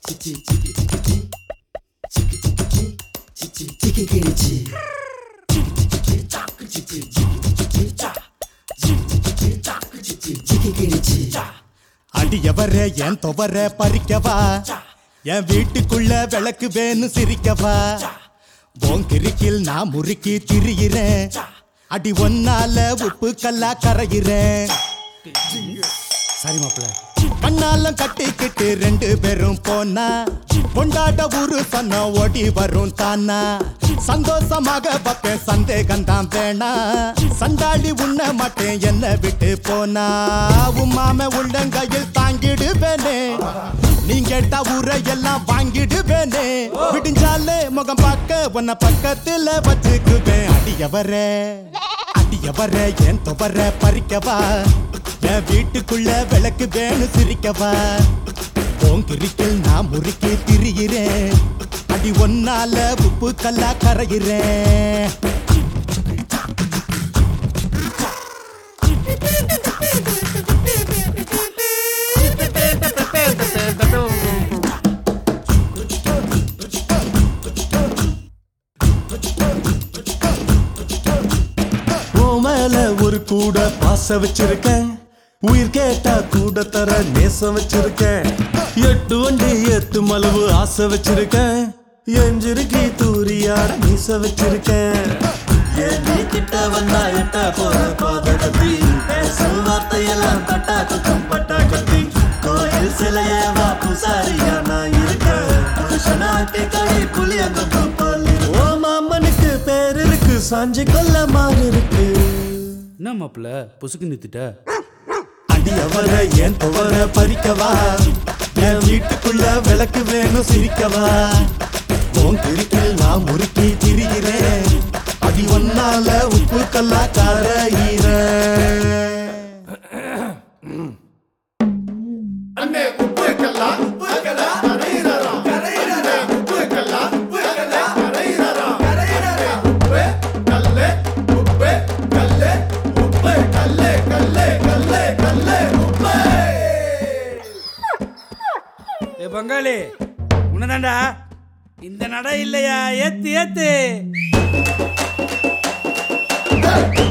அடியவரே என் துவர பறிக்கவா என் வீட்டுக்குள்ள விளக்கு வேணும் சிரிக்கவா போங்கிருக்கில் நான் முறுக்கி திரியிறேன் அடி ஒன்னால உப்பு கல்லா கரையிறேன் சரி மாப்பிள்ள கண்ணாலம் கட்டிக்கிட்டு ரெண்டு பேரும் போனா கொண்டாட ஊரு சொன்ன ஓடி வரும் தானா சந்தோஷமாக பார்ப்பேன் சந்தேகம் தான் வேணா சண்டாளி உண்ண மாட்டேன் என்ன விட்டு போனா உமாம உள்ளங்கையில் தாங்கிடுவேனே நீங்க கேட்டா ஊரை எல்லாம் வாங்கிடுவேனே விடிஞ்சாலே முகம் பார்க்க உன்னை பக்கத்துல வச்சுக்குவேன் அடியவரே அடியவரே என் துவர பறிக்கவா என் வீட்டுக்குள்ள விளக்கு வேணும் சிரிக்கவா போங்கிருக்கில் நான் முறுக்கி திரியிறேன் அடி ஒன்னால உப்பு கல்லா கரையிறேன் உன் மேல ஒரு கூட பாச வச்சிருக்கேன் உயிர் கேட்டா கூட தர நேசம் வச்சிருக்கேன் எட்டு வண்டி எட்டு மலவு ஆசை வச்சிருக்கேன் எஞ்சிருக்கி தூரியாட மீச வச்சிருக்கேன் ஏன் நீ கிட்ட வந்தா எட்ட போற பாத கத்தி பேசும் வார்த்தையெல்லாம் தட்டா குத்தம் பட்டா கத்தி கோயில் சிலையே வா பூசாரியா நான் இருக்கேன் புருஷனாட்டி கை புளிய கொத்து போல் ஓ மாமனுக்கு பேர் இருக்கு சாஞ்சி கொல்ல மாறு இருக்கு என்ன மாப்பிள்ள புசுக்கு நிறுத்திட்ட அடியவர என் துவர பறிக்கவா என் வீட்டுக்குள்ள விளக்கு வேணும் சிரிக்கவா போங்கிருக்கில் நான் முறுக்கி திரிகிறேன் அடி ஒன்னால உப்பு கல்லா கரையிறேன் ஏ பங்காளி உன்னதாண்டா இந்த நடை இல்லையா ஏத்து ஏத்து